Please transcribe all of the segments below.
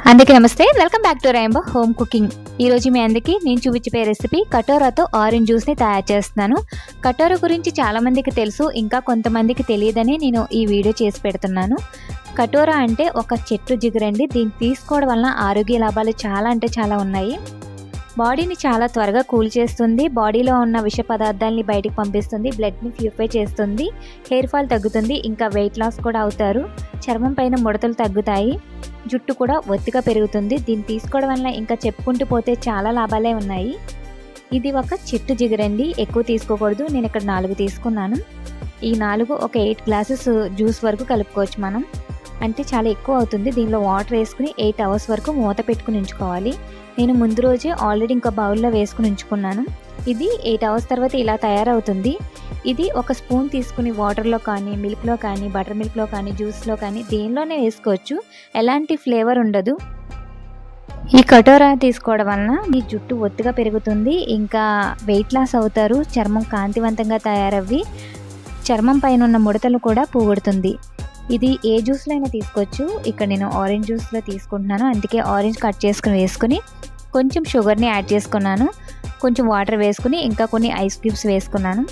అందరికీ నమస్తే welcome back to rainbow home cooking ఈరోజు మీ అందరికీ నేను చూపించే రెసిపీ కటోరాతో ఆరెంజ్ జ్యూస్ని తయారు చేస్తున్నాను కటోరా గురించి చాలామందికి తెలుసు ఇంకా కొంతమందికి తెలియదని నేను ఈ వీడియో చేసి పెడుతున్నాను కటోరా అంటే ఒక చెట్టు జిగురండి దీన్ని తీసుకోవడం వలన ఆరోగ్య లాభాలు చాలా అంటే చాలా ఉన్నాయి బాడీని చాలా త్వరగా కూల్ చేస్తుంది బాడీలో ఉన్న విష పదార్థాలని బయటికి పంపిస్తుంది బ్లడ్ని ప్యూరిఫై చేస్తుంది హెయిర్ ఫాల్ తగ్గుతుంది ఇంకా వెయిట్ లాస్ కూడా అవుతారు చర్మం పైన ముడతలు తగ్గుతాయి జుట్టు కూడా ఒత్తిగా పెరుగుతుంది దీన్ని తీసుకోవడం వల్ల ఇంకా చెప్పుకుంటూ పోతే చాలా లాభాలే ఉన్నాయి ఇది ఒక చెట్టు జిగరండి ఎక్కువ తీసుకోకూడదు నేను ఇక్కడ నాలుగు తీసుకున్నాను ఈ నాలుగు ఒక ఎయిట్ గ్లాసెస్ జ్యూస్ వరకు కలుపుకోవచ్చు మనం అంటే చాలా ఎక్కువ అవుతుంది దీనిలో వాటర్ వేసుకుని ఎయిట్ అవర్స్ వరకు మూత పెట్టుకుని ఉంచుకోవాలి నేను ముందు రోజే ఆల్రెడీ ఇంకా బౌల్లో వేసుకుని ఉంచుకున్నాను ఇది ఎయిట్ అవర్స్ తర్వాత ఇలా తయారవుతుంది ఇది ఒక స్పూన్ తీసుకుని వాటర్లో కానీ మిల్క్లో కానీ బటర్ మిల్క్లో కానీ జ్యూస్లో కానీ దేనిలోనే వేసుకోవచ్చు ఎలాంటి ఫ్లేవర్ ఉండదు ఈ కటోరా తీసుకోవడం వలన మీ జుట్టు ఒత్తుగా పెరుగుతుంది ఇంకా వెయిట్ లాస్ అవుతారు చర్మం కాంతివంతంగా తయారవ్వి చర్మం పైన ఉన్న ముడతలు కూడా పోగొడుతుంది ఇది ఏ జ్యూస్లో అయినా తీసుకోవచ్చు ఇక్కడ నేను ఆరెంజ్ జ్యూస్లో తీసుకుంటున్నాను అందుకే ఆరెంజ్ కట్ చేసుకుని వేసుకుని కొంచెం షుగర్ని యాడ్ చేసుకున్నాను కొంచెం వాటర్ వేసుకుని ఇంకా కొన్ని ఐస్ క్యూబ్స్ వేసుకున్నాను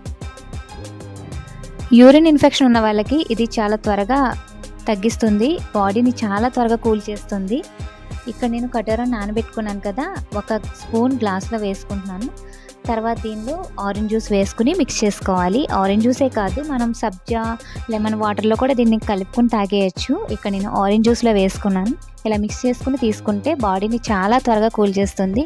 యూరిన్ ఇన్ఫెక్షన్ ఉన్న వాళ్ళకి ఇది చాలా త్వరగా తగ్గిస్తుంది బాడీని చాలా త్వరగా కూల్ చేస్తుంది ఇక్కడ నేను కటోరా నానబెట్టుకున్నాను కదా ఒక స్పూన్ గ్లాస్లో వేసుకుంటున్నాను తర్వాత దీనిలో ఆరెంజ్ జ్యూస్ వేసుకుని మిక్స్ చేసుకోవాలి ఆరెంజ్ జ్యూసే కాదు మనం సబ్జా లెమన్ వాటర్లో కూడా దీన్ని కలుపుకొని తాగేయచ్చు ఇక్కడ నేను ఆరెంజ్ జ్యూస్లో వేసుకున్నాను ఇలా మిక్స్ చేసుకుని తీసుకుంటే బాడీని చాలా త్వరగా కూల్ చేస్తుంది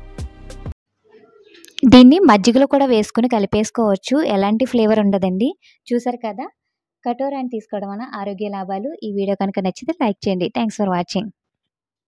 దీన్ని మజ్జిగలో కూడా వేసుకుని కలిపేసుకోవచ్చు ఎలాంటి ఫ్లేవర్ ఉండదండి చూసారు కదా కటోరాని తీసుకోవడం వలన ఆరోగ్య లాభాలు ఈ వీడియో కనుక నచ్చితే లైక్ చేయండి థ్యాంక్స్ ఫర్ వాచింగ్